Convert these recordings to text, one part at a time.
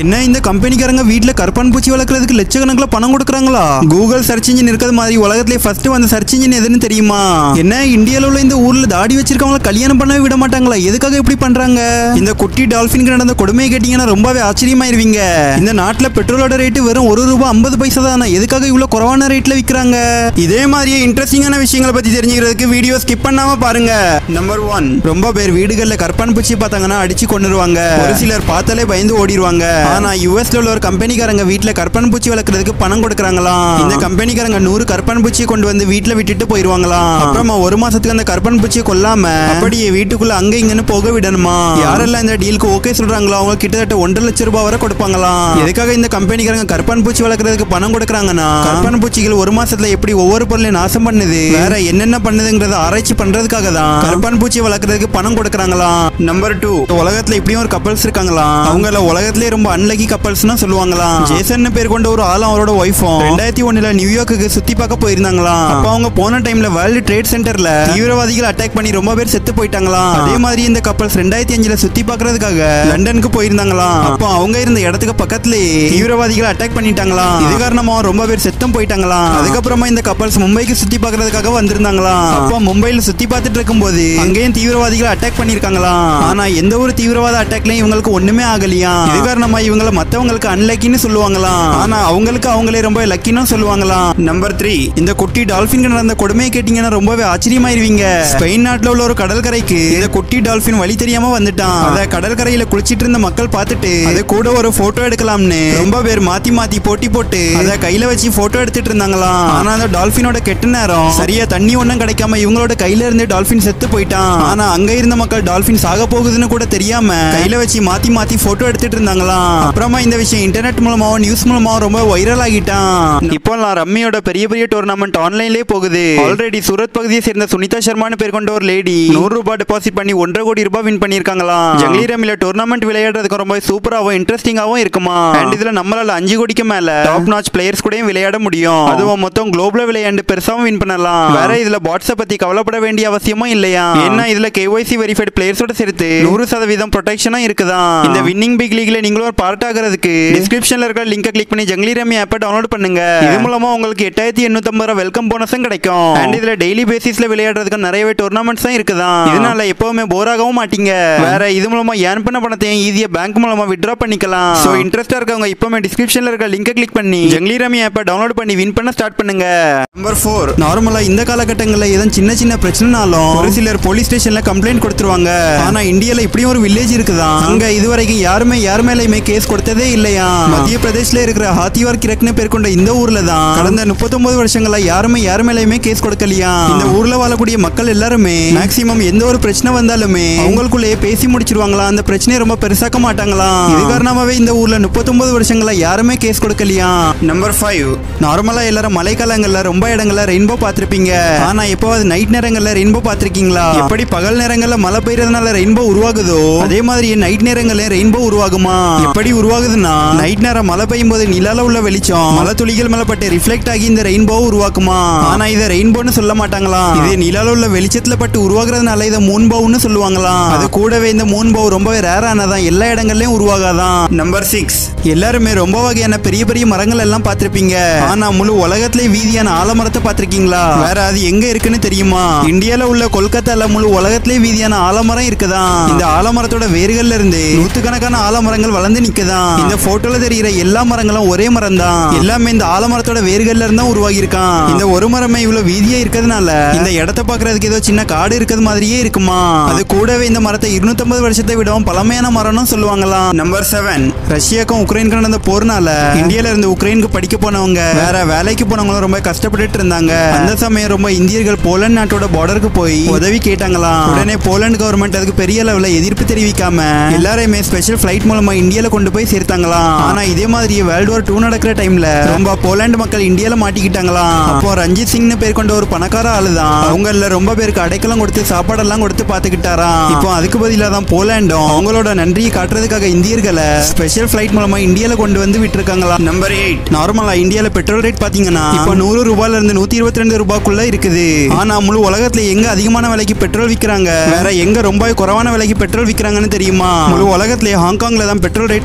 என்ன இந்த கம்பெனிக்காரங்க வீட்ல கற்பன் பூச்சி வளர்க்கறதுக்கு லட்சக்கணக்கில் பணம் கொடுக்குறாங்களா கூகுள் சர்ச் இன்ஜின் இருக்கிறது மாதிரி உலகத்திலே ஃபர்ஸ்ட் வந்த சர்ச் இன்ஜின் எதுன்னு தெரியுமா என்ன இந்தியால உள்ள இந்த ஊர்ல தாடி வச்சிருக்கவங்கள கல்யாணம் பண்ணவே விட மாட்டாங்களா எதுக்காக இப்படி பண்றாங்க இந்த குட்டி டால்பினுக்கு நடந்த கொடுமையை கேட்டீங்கன்னா ரொம்பவே ஆச்சரியமாயிருவீங்க இந்த நாட்டுல பெட்ரோலோட ரேட்டு வெறும் ஒரு ரூபாய் ஐம்பது பைசா தானே எதுக்காக இவ்வளவு குறைவான ரேட்ல விக்கிறாங்க இதே மாதிரியே இன்ட்ரெஸ்டிங்கான விஷயங்களை பத்தி தெரிஞ்சுக்கிறதுக்கு வீடியோ ஸ்கிப் பண்ணாம பாருங்க நம்பர் ஒன் ரொம்ப பேர் வீடுகள்ல கற்பான் பூச்சி பார்த்தாங்கன்னா அடிச்சு கொண்டுருவாங்க ஒரு சிலர் பார்த்தாலே பயந்து ஓடிடுவாங்க ஆனா யுஎஸ்ல உள்ள ஒரு கம்பெனிக்காரங்க வீட்ல கற்பான் பூச்சி வளர்க்கறதுக்கு பணம் கொடுக்குறாங்களாம் இந்த கம்பெனிக்காரங்க நூறு கற்பான் பூச்சியை கொண்டு வந்து வீட்ல விட்டுட்டு போயிருவாங்களாம் அப்புறமா ஒரு மாசத்துக்கு அந்த கற்பான் பூச்சியை கொல்லாம அப்படியே வீட்டுக்குள்ள அங்க இங்கன்னு போக விடணுமா யாரெல்லாம் இந்த டீலுக்கு ஓகே சொல்றாங்களோ அவங்க கிட்டத்தட்ட ஒன்றரை லட்சம் ரூபாய் வரை கொடுப்பாங்களாம் எதுக்காக இந்த கம்பெனிக்காரங்க கற்பான் பூச்சி வளர்க்கறதுக்கு பணம் கொடுக்குறாங்கன்னா கற்பான் பூச்சிகள் ஒரு மாசத்துல எப்படி ஒவ்வொரு பொருளையும் நாசம் பண்ணுது வேற என்னென்ன பண்ணுதுங்கறத ஆராய்ச்சி பண்றதுக்காக தான் கற்பான் பூச்சி வளர்க்கறதுக்கு பணம் கொடுக்குறாங்களாம் நம்பர் டூ உலகத்துல இப்படியும் ஒரு கப்பல்ஸ் இருக்காங்களாம் அவங்கள உலகத்திலே ரொம்ப அன்லக்கி கப்பல்ஸ்னு சொல்லுவாங்களாம் ஜேசன் பேர் கொண்ட ஒரு ஆளும் அவரோட ஒய்ஃபும் ரெண்டாயிரத்தி ஒண்ணுல நியூயார்க்குக்கு சுத்தி பார்க்க போயிருந்தாங்களாம் அப்ப அவங்க போன டைம்ல வேர்ல்டு ட்ரேட் சென்டர்ல தீவிரவாதிகள் அட்டாக் பண்ணி ரொம்ப பேர் செத்து போயிட்டாங்களாம் அதே மாதிரி இந்த கப்பல்ஸ் ரெண்டாயிரத்தி அஞ்சுல சுத்தி பார்க்கறதுக்காக லண்டனுக்கு போயிருந்தாங்களாம் அப்போ அவங்க இருந்த இடத்துக்கு பக்கத்துலயே தீவிரவாதிகள் அட்டாக் பண்ணிட்டாங்களாம் இது காரணமா ரொம்ப பேர் செத்தும் போயிட்டாங்களாம் அதுக்கப்புறமா இந்த கப்பல்ஸ் மும்பைக்கு சுத்தி பார்க்கறதுக்காக வந்திருந்தாங்களாம் அப்போ மும்பைல சுத்தி பார்த்துட்டு இருக்கும்போது அங்கேயும் தீவிரவாதிகள் அட்டாக் பண்ணிருக்காங்களாம் ஆனா எந்த ஒரு தீவிரவாத அட்டாக்லயும் இவங்களுக்கு ஒண்ணுமே ஆகலையா இது காரணமா இவங்கள மத்தவங்களுக்கு அன்லக்கின்னு சொல்லுவாங்களாம் ஆனா அவங்களுக்கு அவங்களே ரொம்ப லக்கின்னு சொல்லுவாங்களாம் நம்பர் த்ரீ இந்த குட்டி டால்பின் நடந்த கொடுமையை கேட்டீங்கன்னா ரொம்பவே ஆச்சரியமாயிருவீங்க ஸ்பெயின் நாட்டுல உள்ள ஒரு கடற்கரைக்கு இந்த குட்டி டால்பின் வழி தெரியாம வந்துட்டான் அத கடற்கரையில குளிச்சிட்டு இருந்த மக்கள் பார்த்துட்டு அது கூட ஒரு போட்டோ எடுக்கலாம்னு ரொம்ப பேர் மாத்தி மாத்தி போட்டி போட்டு அத கையில வச்சு போட்டோ எடுத்துட்டு இருந்தாங்களாம் ஆனா அந்த டால்பினோட கெட்ட நேரம் சரியா தண்ணி ஒண்ணும் கிடைக்காம இவங்களோட கையில இருந்து டால்பின் செத்து போயிட்டான் ஆனா அங்க இருந்த மக்கள் டால்பின் சாக போகுதுன்னு கூட தெரியாம கையில வச்சு மாத்தி மாத்தி போட்டோ எடுத்துட்டு இருந்தாங்களாம் அப்புறமா இந்த விஷயம் இன்டர்நெட் மூலமாவும் நியூஸ் மூலமாவும் ரொம்ப வைரல் ஆகிட்டான் இப்போ நான் ரம்மியோட பெரிய பெரிய டோர்னமெண்ட் ஆன்லைன்லயே போகுது ஆல்ரெடி சூரத் பகுதியை சேர்ந்த சுனிதா சர்மான்னு பேர் கொண்ட ஒரு லேடி நூறு ரூபாய் டெபாசிட் பண்ணி ஒன்றரை கோடி ரூபாய் வின் பண்ணிருக்காங்களாம் ஜங்லி ரம்மில டோர்னமெண்ட் விளையாடுறதுக்கு ரொம்ப சூப்பராகவும் இன்ட்ரெஸ்டிங்காகவும் இருக்குமா அண்ட் இதுல நம்மளால அஞ்சு கோடிக்கு மேல டாப் நாச் பிளேயர்ஸ் கூடயும் விளையாட முடியும் அதுவும் மொத்தம் குளோபல விளையாண்டு பெருசாவும் வின் பண்ணலாம் வேற இதுல பாட்ஸை பத்தி கவலைப்பட வேண்டிய அவசியமும் இல்லையா ஏன்னா இதுல கேஒய்சி வெரிஃபைட் பிளேயர்ஸோட சேர்த்து நூறு சதவீதம் ப்ரொடெக்ஷனும் இருக்குதான் இந்த வின்னிங் பிக் லீக்ல நீங்களும் ஒரு பார்ட் ஆகிறதுக்கு டிஸ்கிரிப்ஷன்ல இருக்கிற லிங்கை கிளிக் பண்ணி ஜங்லி ரம்மி ஆப்பை டவுன்லோட் பண்ணுங்க இது மூலமா உங்களுக்கு எட்டாயிரத்தி எண்ணூத்தம்பது ரூபாய் வெல்கம் போனஸும் கிடைக்கும் அண்ட் இதுல டெய்லி பேசிஸ்ல விளையாடுறதுக்கு நிறையவே டோர்னமெண்ட்ஸ் தான் இருக்குதான் இதனால எப்பவுமே போர் ஆகவும் மாட்டீங்க வேற இது மூலமா ஏர்ன் பண்ண பணத்தையும் ஈஸியா பேங்க் மூலமா வித்ட்ரா பண்ணிக்கலாம் சோ இன்ட்ரெஸ்டா இருக்கவங்க இப்பவுமே டிஸ்கிரிப்ஷன்ல இருக்க லிங்கை கிளிக் பண்ணி ஜங்லி ரம்மி ஆப்பை டவுன்லோட் பண்ணி வின் பண்ண ஸ்டார்ட் பண்ணுங்க நம்பர் ஃபோர் நார்மலா இந்த காலகட்டங்களில் ஏதாவது சின்ன சின்ன பிரச்சனைனாலும் ஒரு சிலர் போலீஸ் ஸ்டேஷன்ல கம்ப்ளைண்ட் கொடுத்துருவாங்க ஆனா இந்தியால இப்படியும் ஒரு வில்லேஜ் இருக்குதான் அங்க இதுவரைக்கும் யாருமே யார் மேலயுமே கேஸ் கொடுத்ததே இல்லையா மத்திய பிரதேஷ்ல இருக்கிற ஹாத்திவார் கிரக்னு பேர் கொண்ட இந்த ஊர்ல தான் கடந்த 39 வருஷங்களா யாருமே யார் மேலயுமே கேஸ் கொடுக்கலையா இந்த ஊர்ல வாழக்கூடிய மக்கள் எல்லாருமே மேக்சிமம் எந்த ஒரு பிரச்சனை வந்தாலுமே அவங்களுக்குள்ளேயே பேசி முடிச்சிருவாங்களா அந்த பிரச்சனையை ரொம்ப பெருசாக்க மாட்டாங்களாம் இது காரணமாவே இந்த ஊர்ல 39 வருஷங்களா யாருமே கேஸ் கொடுக்கலையா நம்பர் ஃபைவ் நார்மலா எல்லாரும் மழைக்காலங்கள்ல ரொம்ப இடங்கள்ல ரெயின்போ பார்த்திருப்பீங்க ஆனா எப்போவாது நைட் நேரங்கள்ல ரெயின்போ பார்த்திருக்கீங்களா எப்படி பகல் நேரங்கள்ல மழை பெய்யறதுனால ரெயின்போ உருவாகுதோ அதே மாதிரி நைட் நேரங்கள்ல ரெயின்போ உருவாகுமா எப்படி உருவாகுதுன்னா நைட் நேரம் மழை பெய்யும் போது நிலால உள்ள வெளிச்சம் மழை துளிகள் மேல பட்டு ரிஃப்ளெக்ட் ஆகி இந்த ரெயின்போ உருவாக்குமா ஆனா இதை ரெயின்போன்னு சொல்ல மாட்டாங்களாம் இது நிலால உள்ள வெளிச்சத்துல பட்டு உருவாகுறதுனால இதை மூன் பவுன்னு சொல்லுவாங்களாம் அது கூடவே இந்த மூன் பவு ரொம்பவே ரேரானதான் எல்லா இடங்கள்லயும் உருவாகாதான் நம்பர் சிக்ஸ் எல்லாருமே ரொம்ப வகையான பெரிய பெரிய மரங்கள் எல்லாம் பார்த்திருப்பீங்க ஆனா முழு உலகத்திலே வீதியான ஆலமரத்தை பார்த்திருக்கீங்களா வேற அது எங்க இருக்குன்னு தெரியுமா இந்தியால உள்ள கொல்கத்தால முழு உலகத்திலே வீதியான ஆலமரம் இருக்குதான் இந்த ஆலமரத்தோட வேர்கள்ல இருந்து நூத்துக்கணக்கான ஆலமரங்கள் வளர்ந்து நிக்குதான் இந்த போட்டோல தெரிகிற எல்லா மரங்களும் ஒரே மரம் தான் எல்லாமே இந்த ஆலமரத்தோட வேர்கள்ல இருந்தா உருவாகி இருக்கான் இந்த ஒரு மரமே இவ்வளவு வீதியா இருக்கிறதுனால இந்த இடத்த பாக்குறதுக்கு ஏதோ சின்ன காடு இருக்கிறது மாதிரியே இருக்குமா அது கூடவே இந்த மரத்தை 250 வருஷத்தை விடவும் பழமையான மரம்னு சொல்லுவாங்களாம் நம்பர் செவன் ரஷ்யாக்கும் உக்ரைனுக்கும் நடந்த போர்னால இந்தியால இருந்து உக்ரைனுக்கு படிக்க போனவங்க வேற வேலைக்கு போனவங்களும் ரொம்ப கஷ்டப்பட்டுட்டு இருந்தாங்க அந்த சமயம் ரொம்ப இந்தியர்கள் போலந்து நாட்டோட பார்டருக்கு போய் உதவி கேட்டாங்களாம் உடனே போலந்து கவர்மெண்ட் அதுக்கு பெரிய லெவல்ல எதிர்ப்பு தெரிவிக்காம எல்லாரையுமே ஸ்பெஷல் ஃபிளைட் மூலமா இந்தியால கொண்டு போய் சேர்த்தாங்களாம் ஆனா இதே மாதிரி வேர்ல்டு வார் டூ நடக்கிற டைம்ல ரொம்ப போலந்து மக்கள் இந்தியால மாட்டிக்கிட்டாங்களாம் அப்போ ரஞ்சித் சிங்னு பேர் கொண்ட ஒரு பணக்கார ஆளுதான் அவங்கள ரொம்ப பேருக்கு அடைக்கலம் கொடுத்து சாப்பாடெல்லாம் கொடுத்து பாத்துக்கிட்டாராம் இப்போ அதுக்கு பதிலா தான் போலாண்டும் அவங்களோட நன்றியை காட்டுறதுக்காக இந்தியர்களை ஸ்பெஷல் ஃபிளைட் மூலமா இந்தியால கொண்டு வந்து விட்டுருக்காங்களாம் நம்பர் எயிட் நார்மலா இந்தியால பெட்ரோல் ரேட் பாத்தீங்கன்னா இப்போ நூறு ரூபாயில இருந்து நூத்தி இருபத்தி ரெண்டு ரூபாய்க்குள்ள இருக்குது ஆனா முழு உலகத்துல எங்க அதிகமான விலைக்கு பெட்ரோல் விக்கிறாங்க வேற எங்க ரொம்ப குறைவான விலைக்கு பெட்ரோல் விக்கிறாங்கன்னு தெரியுமா முழு உலகத்திலே ஹாங்காங்ல தான் பெட்ரோல் ரேட்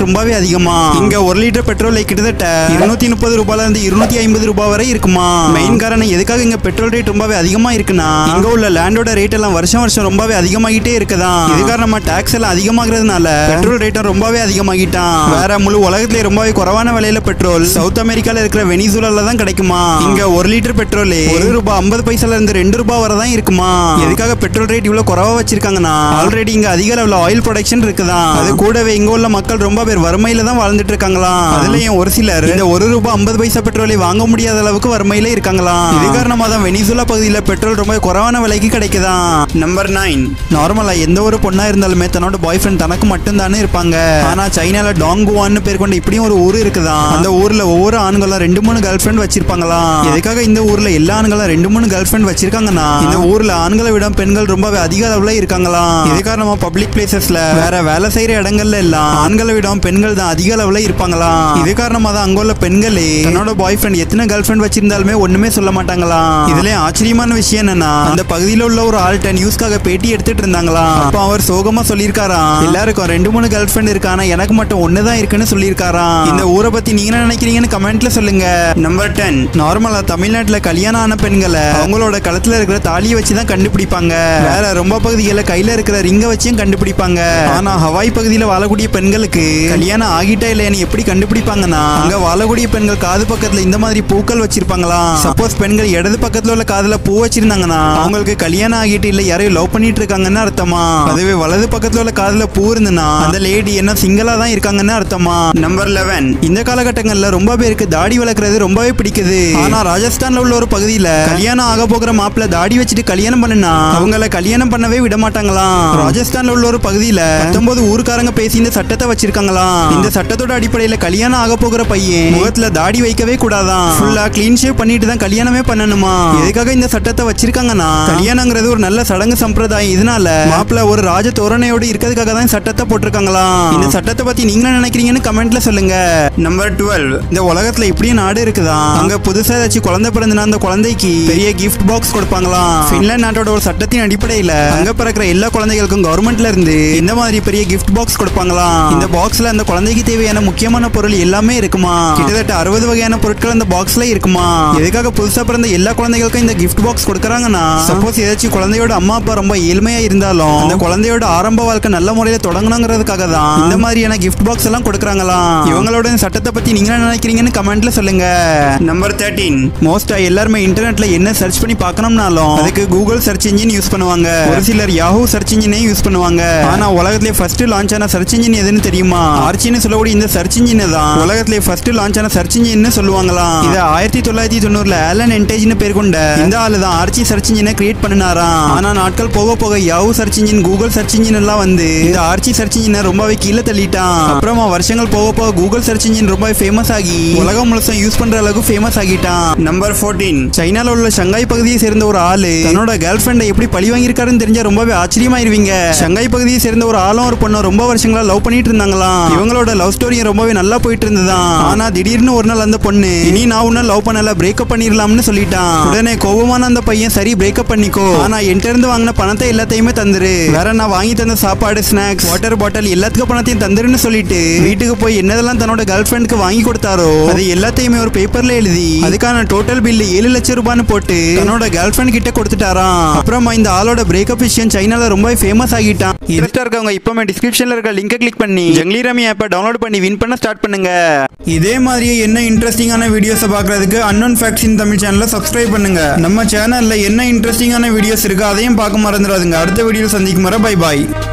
ரொம்பவே அதிகமா இங்க ஒரு லிட்டர் பெட்ரோல் கிட்டத்தட்ட இருநூத்தி முப்பது ரூபாயில இருந்து இருநூத்தி ஐம்பது ரூபாய் வரை இருக்குமா மெயின் காரணம் எதுக்காக இங்க பெட்ரோல் ரேட் ரொம்பவே அதிகமா இருக்குன்னா இங்க உள்ள லேண்டோட ரேட் எல்லாம் வருஷம் வருஷம் ரொம்பவே அதிகமாகிட்டே இருக்குதா இது காரணமா டாக்ஸ் எல்லாம் அதிகமாகிறதுனால பெட்ரோல் ரேட்டும் ரொம்பவே அதிகமாகிட்டான் வேற முழு உலகத்திலே ரொம்பவே குறைவான விலையில பெட்ரோல் சவுத் அமெரிக்கால இருக்கிற வெனிசுலால தான் கிடைக்குமா இங்க ஒரு லிட்டர் பெட்ரோல் ஒரு ரூபாய் ஐம்பது பைசால இருந்து ரெண்டு ரூபாய் வரை தான் இருக்குமா எதுக்காக பெட்ரோல் ரேட் இவ்வளவு குறைவா வச்சிருக்காங்கன்னா ஆல்ரெடி இங்க அதிக அளவுல ஆயில் ப்ரொடக்ஷன் இருக்குதா அது கூடவே இங்க உள்ள மக்கள் ரொம்ப பேர் வறுமையில தான் வாழ்ந்துட்டு இருக்காங்களாம் அதுலயும் ஒரு சிலர் இந்த ஒரு ரூபாய் ஐம்பது பைசா பெட்ரோலை வாங்க முடியாத அளவுக்கு வறுமையில இருக்காங்களாம் இது காரணமா தான் வெனிசுலா பகுதியில பெட்ரோல் ரொம்ப குறைவான விலைக்கு கிடைக்குதாம் நம்பர் நைன் நார்மலா எந்த ஒரு பொண்ணா இருந்தாலுமே தன்னோட பாய் ஃப்ரெண்ட் தனக்கு மட்டும்தானே இருப்பாங்க ஆனா சைனால டாங்குவான்னு பேர் கொண்ட இப்படியும் ஒரு ஊர் இருக்குதாம் அந்த ஊர்ல ஒவ்வொரு ஆண்களும் ரெண்டு மூணு கேர்ள் ஃப்ரெண்ட் வச்சிருப்பாங்களாம் எதுக்காக இந்த ஊர்ல எல்லா ஆண்களும் ரெண்டு மூணு கேர்ள் ஃப்ரெண்ட் வச்சிருக்காங்கன்னா இந்த ஊர்ல ஆண்களை விட பெண்கள் ரொம்பவே அதிக அளவுல இருக்காங்களாம் இது காரணமா பப்ளிக் பிளேசஸ்ல வேற வேலை செய்யற இடங்கள்ல எல்லாம் ஆண்களை விட பெண்கள் தான் அதிக அளவுல இருப்பாங்களாம் இது காரணமா தான் அங்க உள்ள பெண்களே தன்னோட பாய் ஃப்ரெண்ட் எத்தனை கேர்ள் ஃப்ரெண்ட் வச்சிருந்தாலுமே ஒண்ணுமே சொல்ல மாட்டாங்களாம் இதுல ஆச்சரியமான விஷயம் என்னன்னா அந்த பகுதியில உள்ள ஒரு ஆள்கிட்ட நியூஸ்க்காக பேட்டி எடுத்துட்டு இருந்தாங்களாம் அப்ப அவர் சோகமா சொல்லியிருக்காராம் எல்லாருக்கும் ரெண்டு மூணு கேர்ள் ஃப்ரெண்ட் இருக்கு ஆனா எனக்கு மட்டும் ஒண்ணுதான் இருக்குன்னு சொல்லியிருக்காராம் இந்த ஊரை பத்தி நீங்க என்ன நினைக்கிறீங்கன்னு கமெண்ட்ல சொல்லுங்க நம்பர் டென் நார்மலா தமிழ்நாட்டுல கல்யாணம் ஆன பெண்களை அவங்களோட கழுத்துல இருக்கிற தாலியை வச்சு தான் கண்டுபிடிப்பாங்க வேற ரொம்ப பகுதிகளில் கையில இருக்கிற ரிங்க வச்சும் கண்டுபிடிப்பாங்க ஆனா ஹவாய் பகுதியில வாழக்கூடிய பெண்களுக்கு கல்யாணம் ஆகிட்டா இல்லையான்னு எப்படி கண்டுபிடிப்பாங்கன்னா அங்க வாழக்கூடிய பெண்கள் காது பக்கத்துல இந்த மாதிரி பூக்கள் வச்சிருப்பாங்களாம் சப்போஸ் பெண்கள் இடது பக்கத்துல உள்ள காதுல பூ வச்சிருந்தாங்கன்னா அவங்களுக்கு கல்யாணம் ஆகிட்டு இல்ல யாரையும் லவ் பண்ணிட்டு இருக்காங்கன்னு அர்த்தமா அதுவே வலது பக்கத்துல உள்ள காதுல பூ இருந்துன்னா அந்த லேடி என்ன சிங்கிளா தான் இருக்காங்கன்னு அர்த்தமா நம்பர் லெவன் இந்த காலகட்டங்கள்ல ரொம்ப பேருக்கு தாடி வளர்க்கறது ரொம்பவே பிடிக்குது ஆனா ராஜஸ்தான்ல உள்ள ஒரு பகுதியில கல்யாணம் ஆக போகிற மாப்பிள்ள தாடி வச்சுட்டு கல்யாணம் பண்ணுனா அவங்கள கல்யாணம் பண்ணவே விட மாட்டாங்களாம் ராஜஸ்தான்ல உள்ள ஒரு பகுதியில பத்தொன்பது ஊருக்காரங்க பேசி இந்த சட்டத்தை வச்சிருக்காங்களாம் இந்த சட்டத்தோட அடிப்படையில கல்யாணம் ஆக போகிற பையன் முகத்துல தாடி வைக்கவே கூடாதான் ஃபுல்லா கிளீன் ஷேவ் பண்ணிட்டு தான் கல்யாணமே பண்ணணுமா எதுக்காக இந்த சட்டத்தை வச்சிருக்காங்கன்னா கல்யாணங்கிறது ஒரு நல்ல சடங்கு சம்பிரதாயம் இதனால மாப்பிள்ள ஒரு ராஜ தோரணையோடு இருக்கிறதுக்காக தான் சட்டத்தை போட்டிருக்காங்களாம் இந்த சட்டத்தை பத்தி நீங்க என்ன நினைக்கிறீங்கன்னு கமெண்ட்ல சொல்லுங்க நம்பர் டுவெல் இந்த உலகத்துல இப்படியும் நாடு இருக்குதா அங்க புதுசா ஏதாச்சும் குழந்தை பிறந்தனா அந்த குழந்தைக்கு பெரிய கிஃப்ட் பாக்ஸ் கொடுப்பாங்களாம் பின்லாந்து நாட்டோட ஒரு சட்டத்தின் அடிப்படையில அங்க பிறக்கிற எல்லா குழந்தைகளுக்கும் கவர்மெண்ட்ல இருந்து இந்த மாதிரி பெரிய கிஃப்ட் பாக்ஸ் கொடுப்பாங்களாம் இந்த பாக்ஸ்ல அந்த குழந்தைக்கு தேவையான முக்கியமான பொருள் எல்லாமே இருக்குமா கிட்டத்தட்ட அறுபது வகையான பொருட்கள் அந்த பாக்ஸ்ல இருக்குமா எதுக்காக புதுசா பிறந்த எல்லா குழந்தைகளுக்கும் இந்த கிஃப்ட் பாக்ஸ் கொடுக்கறாங்கன்னா சப்போஸ் ஏதாச்சும் குழந்தையோட அம்மா அப்பா ரொம்ப ஏழ்மையா இருந்தாலும் அந்த குழந்தையோட ஆரம்ப வாழ்க்கை நல்ல முறையில தொடங்கணுங்கிறதுக்காக தான் இந்த மாதிரியான கிஃப்ட் பாக்ஸ் எல்லாம் கொடுக்கறாங்களாம் இவங்களோட இந்த சட்டத்தை பத்தி நீங்க என்ன நினைக்கிறீங்கன்னு கமெண்ட்ல சொல்லுங்க நம்பர் தேர்ட்டீன் மோஸ்டா எல்லாருமே இன்டர்நெட்ல என்ன சர்ச் பண்ணி பார்க்கணும்னாலும் அதுக்கு கூகுள் சர்ச் இன்ஜின் யூஸ் பண்ணுவாங்க ஒரு சிலர் யாஹூ சர்ச் இன்ஜினே யூஸ் பண்ணுவாங்க ஆனா உலகத்திலே ஃபர்ஸ்ட் லான்ச் ஆன சர்ச் இன்ஜின் எதுன்னு தெரியுமா ஆர்ச்சின்னு சொல்லக்கூடிய இந்த சர்ச் இன்ஜின் தான் உலகத்திலே ஃபர்ஸ்ட் லான்ச் ஆன சர்ச் இன்ஜின் சொல்லுவாங்களாம் இது ஆயிரத்தி தொள்ளாயிரத்தி தொண்ணூறுல ஆலன் என்டேஜ்னு பேர் கொண்ட இந்த ஆளு தான் ஆர்ச்சி சர்ச் இன்ஜினை கிரியேட் பண்ணினாராம் ஆனா நாட்கள் போக போக Yahoo search engine Google search engine எல்லாம் வந்து இந்த ஆர்ச்சி சர்ச் இன்ஜினை ரொம்பவே கீழே தள்ளிட்டான் அப்புறமா வருஷங்கள் போக போக கூகுள் சர்ச் இன்ஜின் ரொம்பவே ஃபேமஸ் ஆகி உலகம் முழுசும் யூஸ் பண்ற அளவுக்கு ஃபேமஸ் ஆகிட்டான் நம்பர் 14 சைனால உள்ள ஷங்காய் பகுதியை சேர்ந்த ஒரு ஆளு தன்னோட கேர்ள் ஃப்ரெண்டை எப்படி பழி வாங்கியிருக்காருன்னு தெரிஞ்சா ரொம்பவே ஆச்சரியமாயிருவீங்க ஷங்காய் பகுதியை சேர்ந்த ஒரு ஆளும் ஒரு பொண்ணும் ரொம்ப வருஷங்களா லவ் பண்ணிட்டு இருந்தாங்களாம் இவங்களோட லவ் ஸ்டோரியும் ரொம்பவே நல்லா போயிட்டு இருந்ததாம் ஆனா திடீர்னு ஒரு நாள் அந்த பொண்ணு இனி நான் உன்ன லவ் பண்ணல பிரேக்கப் பண்ணிரலாம்னு சொல்லிட்டான் உடனே கோபமான அந்த பையன் சரி பிரேக்கப் பண்ணிக்கோ ஆனா என்கிட்ட இருந்து வாங்கின பணத்தை எல்லாத்தையுமே தந்துரு வேற நான் வாங்கி தந்த சாப்பாடு ஸ்நாக்ஸ் வாட்டர் பாட்டில் எல்லாத்துக்கும் பணத்தையும் தந்துருன்னு சொல்லிட்டு வீட்டுக்கு போய் என்னதெல்லாம் தன்னோட கேர்ள் ஃப்ரெண்டுக்கு வாங்கி கொடுத்தாரோ அது எல்லாத்தையுமே ஒரு பேப்பர்ல எழுதி அதுக்கான டோட்டல் பில் ஏழு லட்சம் ரூபான்னு போட்டு தன்னோட கேர்ள் ஃப்ரெண்ட் கிட்ட கொடுத்துட்டாராம் அப்புறமா இந்த ஆளோட பிரேக்கப் விஷயம் சைனால ரொம்ப ஃபேமஸ் ஆகிட்டான் இன்ட்ரெஸ்டா இருக்கவங்க இப்பவுமே டிஸ்கிரிப்ஷன்ல இருக்க லிங்கை கிளிக் பண்ணி ஜங்லி ரமி ஆப்பை டவுன்லோட் பண்ணி வின் பண்ண ஸ்டார்ட் பண்ணுங்க இதே மாதிரியே என்ன இன்ட்ரெஸ்டிங்கான வீடியோஸை பார்க்கறதுக்கு அன்னோன் ஃபேக்ட்ஸ் இன் தமிழ் சேனலை சப்ஸ்கிரைப் பண்ணுங்க நம்ம சேனல்ல என்ன இன்ட்ரெஸ்டிங்கான வீடியோஸ் இருக்கு அதையும் பார்க்க மறந்துடாதுங்க அடுத்த வீடியோ சந்திக்கும் வரை பை பாய்